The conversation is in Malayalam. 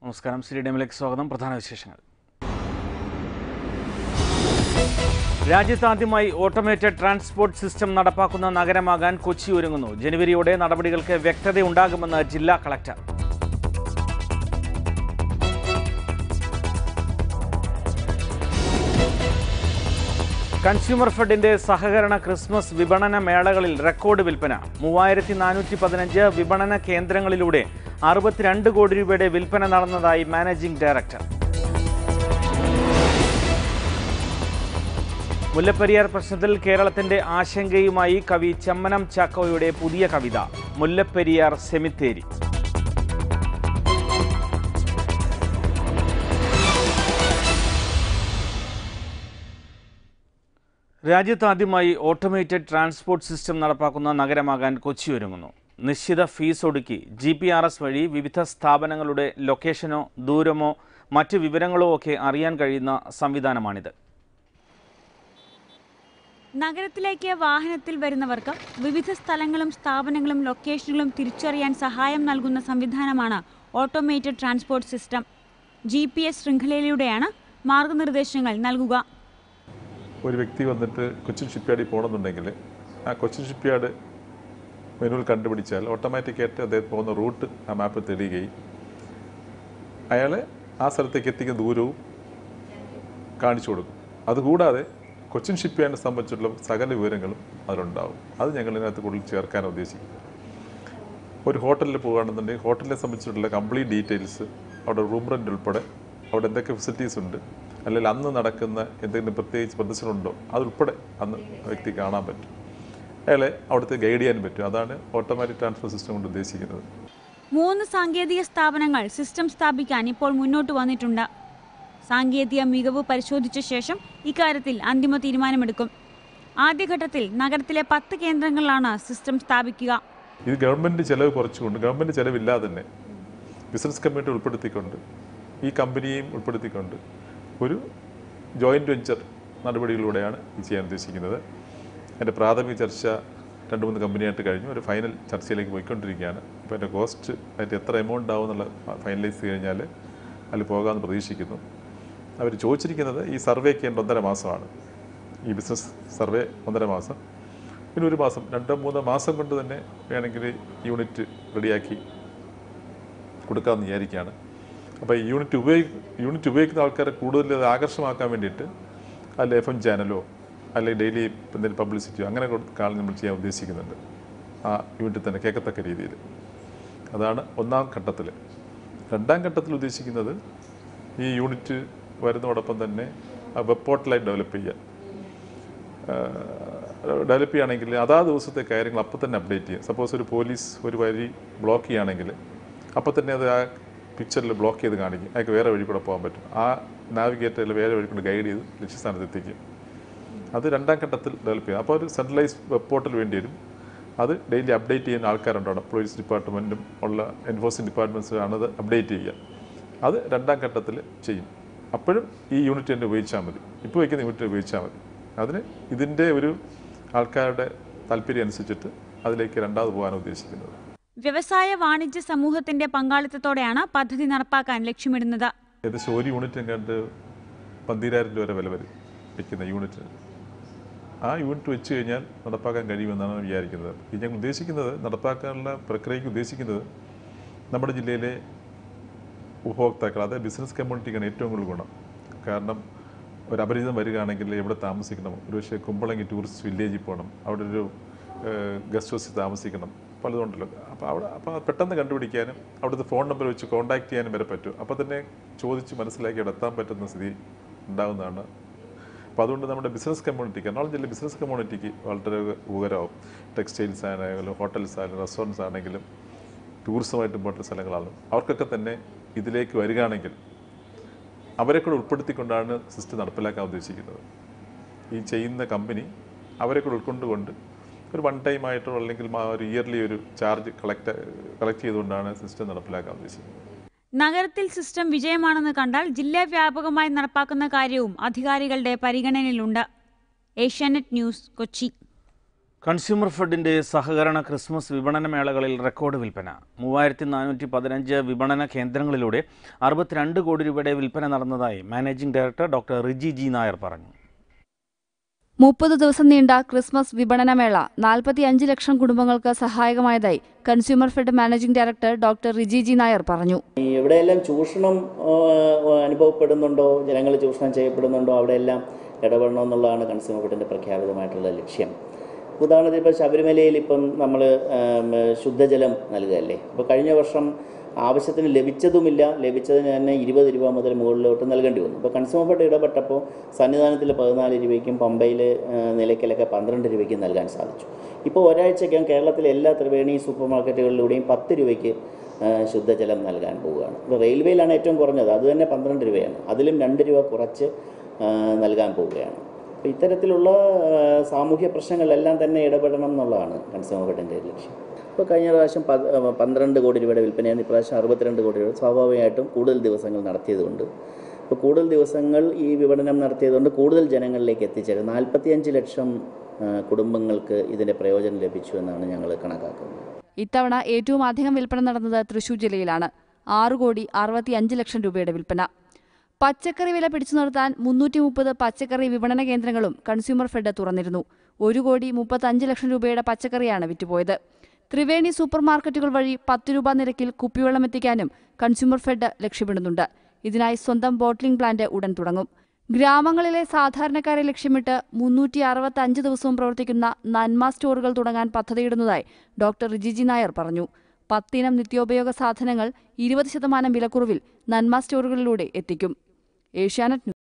നമസ്കാരം സി ഡി എമ്മിലേക്ക് സ്വാഗതം പ്രധാന വിശേഷങ്ങൾ രാജ്യത്താദ്യമായി ഓട്ടോമേറ്റഡ് ട്രാൻസ്പോർട്ട് സിസ്റ്റം നടപ്പാക്കുന്ന നഗരമാകാൻ കൊച്ചി ഒരുങ്ങുന്നു ജനുവരിയോടെ നടപടികൾക്ക് വ്യക്തതയുണ്ടാകുമെന്ന് ജില്ലാ കളക്ടർ കൺസ്യൂമർ ഫെഡിന്റെ സഹകരണ ക്രിസ്മസ് വിപണന മേളകളിൽ റെക്കോർഡ് വിൽപ്പന മൂവായിരത്തി നാനൂറ്റി പതിനഞ്ച് വിപണന കേന്ദ്രങ്ങളിലൂടെ അറുപത്തിരണ്ട് കോടി രൂപയുടെ വിൽപ്പന നടന്നതായി മാനേജിംഗ് ഡയറക്ടർ മുല്ലപ്പെരിയാർ പ്രശ്നത്തിൽ കേരളത്തിന്റെ ആശങ്കയുമായി കവി ചെമ്മനം ചാക്കോയുടെ പുതിയ കവിത മുല്ലപ്പെരിയാർ സെമിത്തേരി രാജ്യത്താദ്യമായി ഓട്ടോമേറ്റഡ് ട്രാൻസ്പോർട്ട് സിസ്റ്റം നടപ്പാക്കുന്ന നഗരമാകാൻ കൊച്ചി ഒരുങ്ങുന്നു നിശ്ചിത ഫീസ് ഒടുക്കി ജി പി ആർ എസ് വഴി വിവിധ സ്ഥാപനങ്ങളുടെ ലൊക്കേഷനോ ദൂരമോ മറ്റ് വിവരങ്ങളോ ഒക്കെ അറിയാൻ കഴിയുന്ന സംവിധാനമാണിത് നഗരത്തിലേക്ക് വാഹനത്തിൽ വരുന്നവർക്ക് വിവിധ സ്ഥലങ്ങളും സ്ഥാപനങ്ങളും ലൊക്കേഷനുകളും തിരിച്ചറിയാൻ സഹായം നൽകുന്ന സംവിധാനമാണ് automated transport system G P S ശൃംഖലയിലൂടെയാണ് മാർഗനിർദ്ദേശങ്ങൾ നൽകുക ഒരു വ്യക്തി വന്നിട്ട് കൊച്ചിൻ ഷിപ്പ്യാർഡിൽ പോകണമെന്നുണ്ടെങ്കിൽ ആ കൊച്ചിൻ ഷിപ്പ്യാർഡ് മെനുവിൽ കണ്ടുപിടിച്ചാൽ ഓട്ടോമാറ്റിക്കായിട്ട് അദ്ദേഹം പോകുന്ന റൂട്ട് ആ മാപ്പിൽ തെളിയുകയും അയാളെ ആ സ്ഥലത്തേക്ക് എത്തിക്കുന്ന ദൂരവും കാണിച്ചു കൊടുക്കും അതുകൂടാതെ കൊച്ചിൻ ഷിപ്പ്യാർഡിനെ സംബന്ധിച്ചുള്ള സകല വിവരങ്ങളും അതിലുണ്ടാവും അത് ഞങ്ങൾ ഇതിനകത്ത് കൂടുതൽ ചേർക്കാൻ ഉദ്ദേശിക്കും ഒരു ഹോട്ടലിൽ പോകുകയാണെന്നുണ്ടെങ്കിൽ ഹോട്ടലിനെ സംബന്ധിച്ചിട്ടുള്ള കംപ്ലീറ്റ് ഡീറ്റെയിൽസ് അവിടെ റൂം റെൻ്റ് ഉൾപ്പെടെ അവിടെ എന്തൊക്കെ ഫെസിലിറ്റീസ് ഉണ്ട് അല്ലെങ്കിൽ അന്ന് നടക്കുന്ന എന്തെങ്കിലും പ്രത്യേകിച്ച് പ്രദർശനമുണ്ടോ അതുൾപ്പെടെ അന്ന് ആ വ്യക്തി കാണാൻ പറ്റും അയാളെ അവിടുത്തെ ഗൈഡ് ചെയ്യാൻ പറ്റും അതാണ് ഓട്ടോമാറ്റിക് ട്രാൻസ്ഫർ സിസ്റ്റം കൊണ്ട് ഉദ്ദേശിക്കുന്നത് മൂന്ന് സാങ്കേതിക സ്ഥാപനങ്ങൾ സിസ്റ്റം സ്ഥാപിക്കാൻ ഇപ്പോൾ മുന്നോട്ട് വന്നിട്ടുണ്ട് സാങ്കേതിക മികവ് പരിശോധിച്ച ശേഷം ഇക്കാര്യത്തിൽ അന്തിമ തീരുമാനമെടുക്കും ആദ്യഘട്ടത്തിൽ നഗരത്തിലെ പത്ത് കേന്ദ്രങ്ങളിലാണ് സിസ്റ്റം സ്ഥാപിക്കുക ഇത് ഗവൺമെൻറ് ചിലവ് കുറച്ചുകൊണ്ട് ഗവൺമെൻറ് ചിലവില്ലാതെ തന്നെ ബിസിനസ് കമ്മ്യൂണിറ്റി ഉൾപ്പെടുത്തിക്കൊണ്ട് ഈ കമ്പനിയെയും ഉൾപ്പെടുത്തിക്കൊണ്ട് ഒരു ജോയിൻറ്റ് വെഞ്ചർ നടപടികളിലൂടെയാണ് ഇത് ചെയ്യാൻ ഉദ്ദേശിക്കുന്നത് എൻ്റെ പ്രാഥമിക ചർച്ച രണ്ട് മൂന്ന് കമ്പനിയായിട്ട് കഴിഞ്ഞു ഒരു ഫൈനൽ ചർച്ചയിലേക്ക് പോയിക്കൊണ്ടിരിക്കുകയാണ് അപ്പോൾ എൻ്റെ കോസ്റ്റ് അതിൻ്റെ എത്ര എമൗണ്ട് ആവും എന്നുള്ള ഫൈനലൈസ് കഴിഞ്ഞാൽ അതിൽ പോകാമെന്ന് പ്രതീക്ഷിക്കുന്നു അവർ ചോദിച്ചിരിക്കുന്നത് ഈ സർവേ ചെയ്യേണ്ട ഒന്നര മാസമാണ് ഈ ബിസിനസ് സർവേ ഒന്നര മാസം പിന്നെ ഒരു മാസം രണ്ടോ മൂന്നോ മാസം കൊണ്ട് തന്നെ വേണമെങ്കിൽ യൂണിറ്റ് റെഡിയാക്കി കൊടുക്കാമെന്ന് വിചാരിക്കുകയാണ് അപ്പോൾ ഈ യൂണിറ്റ് ഉപയോഗി യൂണിറ്റ് ഉപയോഗിക്കുന്ന ആൾക്കാരെ കൂടുതൽ അത് ആകർഷമാക്കാൻ വേണ്ടിയിട്ട് അല്ല എഫ് എം ചാനലോ അല്ലെങ്കിൽ ഡെയിലി എന്തെങ്കിലും പബ്ലിസിറ്റിയോ അങ്ങനെ കാലം നമ്മൾ ചെയ്യാൻ ഉദ്ദേശിക്കുന്നുണ്ട് ആ യൂണിറ്റിൽ തന്നെ കേൾക്കത്തക്ക രീതിയിൽ അതാണ് ഒന്നാം ഘട്ടത്തിൽ രണ്ടാം ഘട്ടത്തിൽ ഉദ്ദേശിക്കുന്നത് ഈ യൂണിറ്റ് വരുന്നതോടൊപ്പം തന്നെ ആ വെബ് പോർട്ടലായി ഡെവലപ്പ് ചെയ്യുക ഡെവലപ്പ് ചെയ്യുകയാണെങ്കിൽ അതാ ദിവസത്തെ കാര്യങ്ങൾ അപ്പോൾ തന്നെ അപ്ഡേറ്റ് ചെയ്യുക സപ്പോസ് ഒരു പോലീസ് ഒരു വരി ബ്ലോക്ക് ചെയ്യുകയാണെങ്കിൽ അപ്പോൾ തന്നെ അത് ആ പിക്ചറിൽ ബ്ലോക്ക് ചെയ്ത് കാണിക്കും അയാൾക്ക് വേറെ വഴി കൂടെ പോകാൻ പറ്റും ആ നാവിഗേറ്ററിൽ വേറെ വഴി കൊണ്ട് ഗൈഡ് ചെയ്ത് ലക്ഷ്യസ്ഥാനത്ത് എത്തിക്കും അത് രണ്ടാം ഘട്ടത്തിൽ ഡെവലപ്പ് ചെയ്യുക അപ്പോൾ ഒരു സെൻട്രലൈസ് വെബ് പോർട്ടൽ വേണ്ടി വരും അത് ഡെയിലി അപ്ഡേറ്റ് ചെയ്യുന്ന ആൾക്കാരുണ്ടാവണം പോലീസ് ഡിപ്പാർട്ട്മെൻറ്റും ഉള്ള എൻഫോഴ്സിംഗ് ഡിപ്പാർട്ട്മെൻറ്റ്സിലാണ് അത് അപ്ഡേറ്റ് ചെയ്യുക അത് രണ്ടാം ഘട്ടത്തിൽ ചെയ്യും അപ്പോഴും ഈ യൂണിറ്റ് തന്നെ ഉപയോഗിച്ചാൽ മതി ഇപ്പോൾ വയ്ക്കുന്ന യൂണിറ്റ് ഉപയോഗിച്ചാൽ മതി അതിന് ഇതിൻ്റെ ഒരു ആൾക്കാരുടെ താല്പര്യം അനുസരിച്ചിട്ട് അതിലേക്ക് രണ്ടാമത് പോകാൻ ഉദ്ദേശിക്കുന്നത് വ്യവസായ വാണിജ്യ സമൂഹത്തിന്റെ പങ്കാളിത്തത്തോടെയാണ് പദ്ധതി നടപ്പാക്കാൻ ലക്ഷ്യമിടുന്നത് ഏകദേശം ഒരു യൂണിറ്റ് കണ്ട് പന്തിരായിരം രൂപ വരെ വില വരും വയ്ക്കുന്ന യൂണിറ്റ് ആ യൂണിറ്റ് വെച്ച് കഴിഞ്ഞാൽ നടപ്പാക്കാൻ കഴിയുമെന്നാണ് വിചാരിക്കുന്നത് ഇത് ഞങ്ങൾ ഉദ്ദേശിക്കുന്നത് നടപ്പാക്കാനുള്ള പ്രക്രിയയ്ക്ക് ഉദ്ദേശിക്കുന്നത് നമ്മുടെ ജില്ലയിലെ ഉപഭോക്താക്കൾ അതായത് ബിസിനസ് കമ്മ്യൂണിറ്റിക്കാണ് ഏറ്റവും കൂടുതൽ ഗുണം കാരണം ഒരു അപരിചിതം വരികയാണെങ്കിൽ എവിടെ താമസിക്കണം ഒരു പക്ഷേ കുമ്പളങ്ങി ടൂറിസ്റ്റ് വില്ലേജിൽ പോകണം അവിടെ ഒരു ഗസ്റ്റ് ഹൗസിൽ താമസിക്കണം പലതുണ്ടല്ലോ അപ്പോൾ അവിടെ അപ്പോൾ പെട്ടെന്ന് കണ്ടുപിടിക്കാനും അവിടുത്തെ ഫോൺ നമ്പർ വെച്ച് കോൺടാക്ട് ചെയ്യാനും വരെ പറ്റും അപ്പോൾ തന്നെ ചോദിച്ച് മനസ്സിലാക്കി അവിടെ എത്താൻ പറ്റുന്ന സ്ഥിതി ഉണ്ടാകുന്നതാണ് അപ്പോൾ അതുകൊണ്ട് നമ്മുടെ ബിസിനസ് കമ്മ്യൂണിറ്റിക്ക് എറണാകുളം ജില്ലയിലെ ബിസിനസ് കമ്മ്യൂണിറ്റിക്ക് വളരെ ഉപകാരമാവും ടെക്സ്റ്റൈൽസ് ആണെങ്കിലും ഹോട്ടൽസ് ആണെങ്കിലും റെസ്റ്റോറൻറ്റ്സ് ആണെങ്കിലും ടൂറിസമായിട്ട് ഇമ്പോർട്ടൻ്റ് സ്ഥലങ്ങളാണ് അവർക്കൊക്കെ തന്നെ ഇതിലേക്ക് വരികയാണെങ്കിൽ അവരെ കൂടെ ഉൾപ്പെടുത്തിക്കൊണ്ടാണ് സിസ്റ്റം നടപ്പിലാക്കാൻ ഉദ്ദേശിക്കുന്നത് ഈ ചെയ്യുന്ന കമ്പനി അവരെ കൂടെ ഉൾക്കൊണ്ടുകൊണ്ട് ഒരു വൺ ടൈം ആയിട്ടോ അല്ലെങ്കിൽ മാ- ഒരു ഇയർലി ഒരു ചാർജ് കളക്ട് കളക്ട് ചെയ്തുകൊണ്ടാണ് സിസ്റ്റം നടപ്പിലാക്കാൻ ഉദ്ദേശിക്കുന്നത് നഗരത്തിൽ സിസ്റ്റം വിജയമാണെന്ന് കണ്ടാൽ ജില്ലാ വ്യാപകമായി നടപ്പാക്കുന്ന കാര്യവും അധികാരികളുടെ പരിഗണനയിലുണ്ട് ഏഷ്യാനെറ്റ് ന്യൂസ് കൊച്ചി കൺസ്യൂമർ ഫെഡിന്റെ സഹകരണ ക്രിസ്മസ് വിപണന മേളകളിൽ റെക്കോർഡ് വിൽപ്പന മൂവായിരത്തി നാനൂറ്റി പതിനഞ്ച് വിപണന കേന്ദ്രങ്ങളിലൂടെ അറുപത്തിരണ്ട് കോടി രൂപയുടെ വിൽപ്പന നടന്നതായി managing director doctor Riji G Nair പറഞ്ഞു മുപ്പത് ദിവസം നീണ്ട ക്രിസ്മസ് വിപണനമേള നാൽപ്പത്തിയഞ്ച് ലക്ഷം കുടുംബങ്ങൾക്ക് സഹായകമായതായി consumer fed managing director doctor Riji G Nair പറഞ്ഞു ഈ എവിടെയെല്ലാം ചൂഷണം ആ, അനുഭവപ്പെടുന്നുണ്ടോ ജനങ്ങൾ ചൂഷണം ചെയ്യപ്പെടുന്നുണ്ടോ അവിടെയെല്ലാം ഇടപെടണം എന്നുള്ളതാണ് കൺസ്യൂമർ ഫെഡിൻ്റെ പ്രഖ്യാപിതമായിട്ടുള്ള ലക്ഷ്യം ഉദാഹരണത്തിന് ഇപ്പോൾ ശബരിമലയിൽ ഇപ്പം നമ്മൾ ശുദ്ധജലം നൽകുകയല്ലേ അപ്പോൾ കഴിഞ്ഞ വർഷം ആവശ്യത്തിന് ലഭിച്ചതുമില്ല ലഭിച്ചതിന് തന്നെ ഇരുപത് രൂപ മുതൽ മുകളിലോട്ട് നൽകേണ്ടി വന്നു ഇപ്പോൾ കൺസ്യൂമർ ഫെഡ് ഇടപെട്ടപ്പോൾ സന്നിധാനത്തിൽ പതിനാല് രൂപയ്ക്കും പമ്പയിൽ നിലയ്ക്കലൊക്കെ പന്ത്രണ്ട് രൂപയ്ക്കും നൽകാൻ സാധിച്ചു ഇപ്പോൾ ഒരാഴ്ചയ്ക്കകം കേരളത്തിലെ എല്ലാ ത്രിവേണി സൂപ്പർ മാർക്കറ്റുകളിലൂടെയും പത്ത് രൂപയ്ക്ക് ആ, ശുദ്ധജലം നൽകാൻ പോവുകയാണ് ഇപ്പോൾ റെയിൽവേയിലാണ് ഏറ്റവും കുറഞ്ഞത് അത് തന്നെ പന്ത്രണ്ട് രൂപയാണ് അതിലും രണ്ട് രൂപ കുറച്ച് ആ, നൽകാൻ പോവുകയാണ് അപ്പോൾ ഇത്തരത്തിലുള്ള ആ, സാമൂഹ്യ പ്രശ്നങ്ങളെല്ലാം തന്നെ ഇടപെടണം എന്നുള്ളതാണ് കൺസ്യൂമർ ഫെഡിൻ്റെ ലക്ഷ്യം ഇപ്പോൾ കഴിഞ്ഞ പ്രാവശ്യം പത് ആ, പന്ത്രണ്ട് കോടി രൂപയുടെ വിൽപ്പനയാണ് ഇപ്രാവശ്യം അറുപത്തിരണ്ട് കോടി രൂപ സ്വാഭാവികമായിട്ടും കൂടുതൽ ദിവസങ്ങൾ നടത്തിയതുകൊണ്ട് ഇപ്പോൾ കൂടുതൽ ദിവസങ്ങൾ ഈ വിപണനം നടത്തിയതുകൊണ്ട് കൂടുതൽ ജനങ്ങളിലേക്ക് എത്തിച്ചേരും നാൽപ്പത്തിയഞ്ച് ലക്ഷം ആ, കുടുംബങ്ങൾക്ക് ഇതിൻ്റെ പ്രയോജനം ലഭിച്ചു എന്നാണ് ഞങ്ങൾ കണക്കാക്കുന്നത് ഇത്തവണ ഏറ്റവും അധികം വിൽപ്പന നടന്നത് തൃശൂർ ജില്ലയിലാണ് ആറ് കോടി അറുപത്തിയഞ്ച് ലക്ഷം രൂപയുടെ വിൽപ്പന പച്ചക്കറി വില പിടിച്ചു നിർത്താൻ മുന്നൂറ്റി മുപ്പത് പച്ചക്കറി വിപണന കേന്ദ്രങ്ങളും കൺസ്യൂമർ ഫെഡ് തുറന്നിരുന്നു ഒരു കോടി മുപ്പത്തഞ്ച് ലക്ഷം രൂപയുടെ പച്ചക്കറിയാണ് വിറ്റുപോയത് ത്രിവേണി സൂപ്പർ മാർക്കറ്റുകൾ വഴി പത്ത് രൂപ നിരക്കിൽ കുപ്പിവെള്ളം എത്തിക്കാനും കൺസ്യൂമർ ഫെഡ് ലക്ഷ്യമിടുന്നുണ്ട് ഇതിനായി സ്വന്തം ബോട്ട്ലിംഗ് പ്ലാന്റ് ഉടൻ തുടങ്ങും ഗ്രാമങ്ങളിലെ സാധാരണക്കാരെ ലക്ഷ്യമിട്ട് മുന്നൂറ്റി അറുപത്തി അഞ്ച് ദിവസവും പ്രവർത്തിക്കുന്ന നന്മ സ്റ്റോറുകൾ തുടങ്ങാൻ പദ്ധതിയിടുന്നതായി ഡോക്ടർ റിജിജി നായർ പറഞ്ഞു പത്തിനം നിത്യോപയോഗ സാധനങ്ങൾ ഇരുപത് ശതമാനം വിലക്കുറവിൽ നന്മ സ്റ്റോറുകളിലൂടെ എത്തിക്കും ഏഷ്യാനെറ്റ് ന്യൂസ്